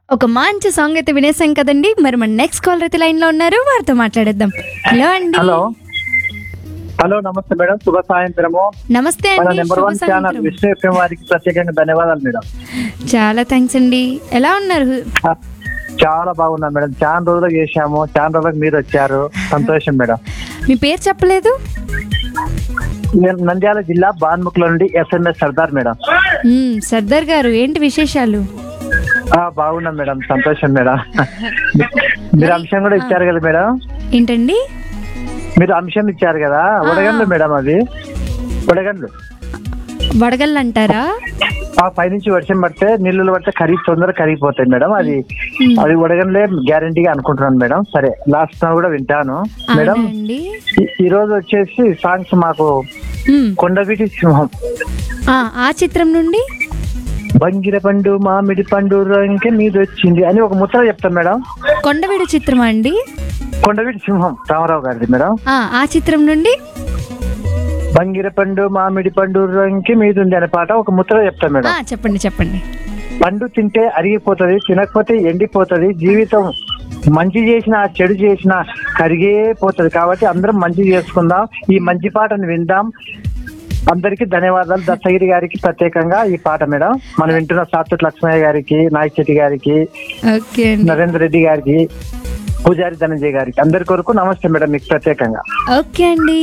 ఒక మంచి సాంగ్ అయితే వినేసాం కదండి మరి మన నెక్స్ట్ కాలర్ అయితే లైన్ లో ఉన్నారు వారితో మాట్లాడేద్దాం హలో అండి హలో హలో నమస్తే మేడం శుభ సాయంత్రము నమస్తే మన అండి నెంబర్ శుభ వన్ ఛానల్ సాయంత్రం. విష్ణు ఎఫ్ఎం వారికి ప్రత్యేకంగా ధన్యవాదాలు మేడం చాలా థ్యాంక్స్ అండి ఎలా ఉన్నారు ఆ, చాలా బాగున్నాం మేడం చాలా రోజులకు చేశాము చాలా రోజులకు మీరు వచ్చారు సంతోషం మేడం మీ పేరు చెప్పలేదు నేను నంద్యాల జిల్లా బాన్ముఖుల నుండి SMS Sardar madam mm, Sardar గారు ఏంటి విశేషాలు ఆ, బాగున్నాం మేడం సంతోషం మేడం మీరు అంశం కూడా ఇచ్చారు కదా మేడం ఏంటండి మీరు అంశం ఇచ్చారు కదా వడగండ్లు మేడం అది వడగండ్లు వడగళ్ళు అంటారా ఆ పైనుంచి వర్షం పడితే నీళ్ళు పడితే కరిగి తొందరగా కరిగిపోతాయి మేడం అది అది వడగండ్లే గ్యారంటీగా అనుకుంటున్నాను మేడం సరే లాస్ట్ కూడా వింటాను మేడం అవునా అండి ఈ- ఈ రోజు వచ్చేసి సాంగ్స్ మాకు మ్మ్. కొండవీటి సింహం ఆ, ఆ చిత్రం నుండి బంగిర పండు మామిడి పండు రంకె మీద వచ్చింది అని ఒక ముచ్చట చెప్తాం మేడం కొండవీడు చిత్రమా అండి కొండవీటి సింహం రామారావు గారిది మేడం ఆ, ఆ చిత్రం నుండి బంగిర పండు మామిడి పండు రంకె మీద ఉంది అనే పాట ఒక ముచ్చట చెప్తాం ఆ, మేడం చెప్పండి చెప్పండి పండు తింటే అరిగిపోతది తినకపోతే ఎండిపోతది జీవితం మంచి చేసిన చెడు చేసిన కరిగే పోతది కాబట్టి అందరం మంచి చేసుకుందాం ఈ మంచి పాటను విందాం అందరికీ ధన్యవాదాలు దత్తగిరి గారికి ప్రత్యేకంగా ఈ పాట మేడం మనం వింటున్న సాత్విక్ లక్ష్మయ్య గారికి నాయక్ శెట్టి గారికి ఓకే అండి నరేంద్ర రెడ్డి గారికి పూజారి ధనంజయ్ గారికి అందరి కొరకు నమస్తే మేడం మీకు ప్రత్యేకంగా ఓకే అండి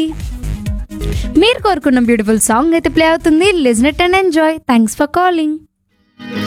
మీరు కోరుకున్న బ్యూటిఫుల్ సాంగ్ అయితే ప్లే అవుతుంది listen and enjoy thanks for calling